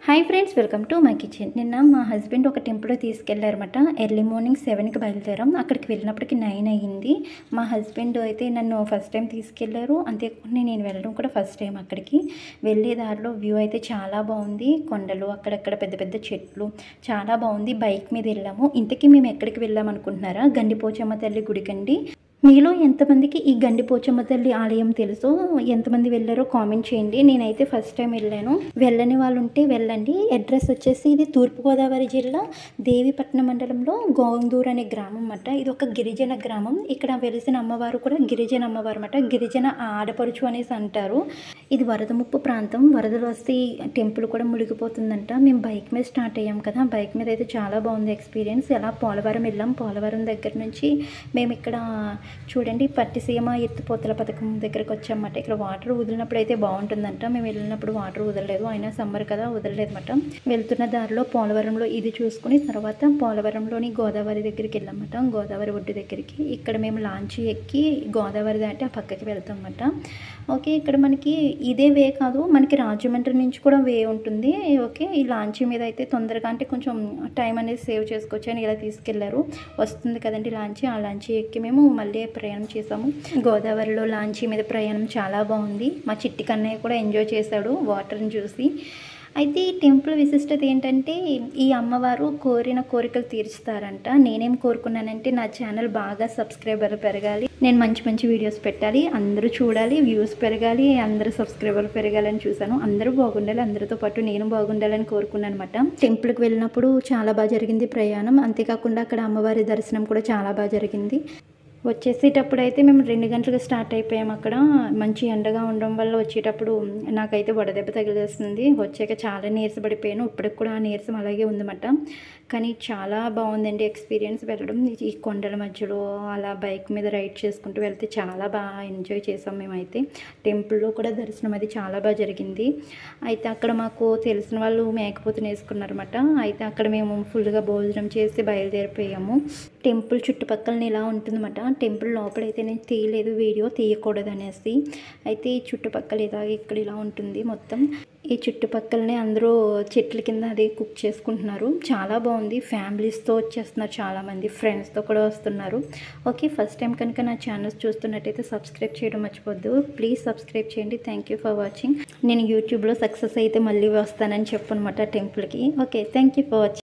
hi friends welcome to my kitchen నిన్న మా husband ఒక టెంపుల్ తీసుకెళ్లారన్నమాట ఎర్లీ మార్నింగ్ సెవెన్కి బయలుదేరాం అక్కడికి వెళ్ళినప్పటికి నైన్ అయ్యింది మా హస్బెండ్ అయితే నన్ను ఫస్ట్ టైం తీసుకెళ్లారు అంతేకాకుండా నేను వెళ్ళడం కూడా ఫస్ట్ టైం అక్కడికి వెళ్ళే దారిలో వ్యూ అయితే చాలా బాగుంది కొండలు అక్కడక్కడ పెద్ద పెద్ద చెట్లు చాలా బాగుంది బైక్ మీద వెళ్ళాము ఇంతకీ మేము ఎక్కడికి వెళ్ళాం అనుకుంటున్నారా గండిపోచమ్మ తల్లి గుడికండి మీలో ఎంతమందికి ఈ గండి పోచమ్మ తల్లి ఆలయం తెలుసో ఎంతమంది వెళ్ళారో కామెంట్ చేయండి నేనైతే ఫస్ట్ టైం వెళ్ళాను వెళ్ళని వాళ్ళు ఉంటే వెళ్ళండి అడ్రస్ వచ్చేసి ఇది తూర్పుగోదావరి జిల్లా దేవిపట్నం మండలంలో గోందూర్ అనే గ్రామం అన్నమాట ఇది ఒక గిరిజన గ్రామం ఇక్కడ వెలిసిన అమ్మవారు కూడా గిరిజన అమ్మవారు అన్నమాట గిరిజన ఆడపడుచు అనేసి అంటారు ఇది వరద ముప్పు ప్రాంతం వరదలు వస్తే ఈ టెంపుల్ కూడా మునిగిపోతుందంట మేము బైక్ మీద స్టార్ట్ అయ్యాం కదా బైక్ మీద అయితే చాలా బాగుంది ఎక్స్పీరియన్స్ ఎలా పోలవరం వెళ్ళాం పోలవరం దగ్గర నుంచి మేము ఇక్కడ చూడండి పట్టిసీమ ఎత్తిపోతల పథకం దగ్గరకు వచ్చామన్నమాట ఇక్కడ వాటర్ వదిలినప్పుడు అయితే బాగుంటుందంట మేము వెళ్ళినప్పుడు వాటర్ వదలలేదు అయినా సమ్మర్ కదా వదలలేదన్నమాట వెళ్తున్న దారిలో పోలవరంలో ఇది చూసుకుని తర్వాత పోలవరంలోని గోదావరి దగ్గరికి వెళ్ళామన్నమాట గోదావరి ఒడ్డు దగ్గరికి ఇక్కడ మేము లాంచ్ ఎక్కి గోదావరి దాటి ఆ పక్కకి వెళ్తాం అన్నమాట ఓకే ఇక్కడ మనకి ఇదే వే కాదు మనకి రాజమండ్రి నుంచి కూడా వే ఉంటుంది ఓకే ఈ లాంచీ మీద అయితే తొందరగా అంటే కొంచెం టైం అనేది సేవ్ చేసుకోవచ్చు అని ఇలా తీసుకెళ్లారు వస్తుంది కదండి లాంచీ ఆ లాంచీ ఎక్కి మేము మళ్ళీ ప్రయాణం చేసాము గోదావరిలో లాంచీ మీద ప్రయాణం చాలా బాగుంది మా చిట్టి కన్నయ్య కూడా ఎంజాయ్ చేశాడు వాటర్ని చూసి అయితే ఈ టెంపుల్ విశిష్టత ఏంటంటే ఈ అమ్మవారు కోరిన కోరికలు తీర్చుతారంట నేనేం కోరుకున్నానంటే నా ఛానల్ బాగా సబ్స్క్రైబర్లు పెరగాలి నేను మంచి మంచి వీడియోస్ పెట్టాలి అందరూ చూడాలి వ్యూస్ పెరగాలి అందరూ సబ్స్క్రైబర్లు పెరగాలని చూశాను అందరూ బాగుండాలి అందరితో పాటు నేను బాగుండాలని కోరుకున్నాను అనమాట టెంపుల్కి వెళ్ళినప్పుడు చాలా బాగా జరిగింది ప్రయాణం అంతేకాకుండా అక్కడ అమ్మవారి దర్శనం కూడా చాలా బాగా జరిగింది వచ్చేసేటప్పుడు అయితే మేము రెండు గంటలకు స్టార్ట్ అయిపోయాం అక్కడ మంచి ఎండగా ఉండడం వల్ల వచ్చేటప్పుడు నాకైతే వడదెబ్బ తగిలేస్తుంది వచ్చాక చాలా నీరసపడిపోయాను ఇప్పటికి కూడా ఆ నీరసం అలాగే ఉందన్నమాట కానీ చాలా బాగుందండి ఎక్స్పీరియన్స్ వెళ్ళడం ఈ కొండల మధ్యలో అలా బైక్ మీద రైడ్ చేసుకుంటూ వెళ్తే చాలా బాగా ఎంజాయ్ చేసాం మేమైతే టెంపుల్లో కూడా దర్శనం అది చాలా బాగా జరిగింది అయితే అక్కడ మాకు తెలిసిన వాళ్ళు మేకపోతుని వేసుకున్నారన్నమాట అయితే అక్కడ మేము ఫుల్గా భోజనం చేసి బయలుదేరిపోయాము టెంపుల్ చుట్టుపక్కల ఇలా ఉంటుందన్నమాట టెంపుల్ లోపలైతే నేను తీయలేదు వీడియో తీయకూడదు అనేసి అయితే ఈ చుట్టుపక్కల ఇలాగ ఇక్కడ ఇలా ఉంటుంది మొత్తం ఈ చుట్టుపక్కలనే అందరూ చెట్ల కింద అది కుక్ చేసుకుంటున్నారు చాలా బాగుంది ఫ్యామిలీస్తో వచ్చేస్తున్నారు చాలామంది ఫ్రెండ్స్తో కూడా వస్తున్నారు ఓకే ఫస్ట్ టైం కనుక నా ఛానల్స్ చూస్తున్నట్టయితే సబ్స్క్రైబ్ చేయడం మర్చిపోద్దు ప్లీజ్ సబ్స్క్రైబ్ చేయండి థ్యాంక్ యూ ఫర్ వాచింగ్ నేను యూట్యూబ్లో సక్సెస్ అయితే మళ్ళీ వస్తానని చెప్పనమాట టెంపుల్కి okay thank you for watching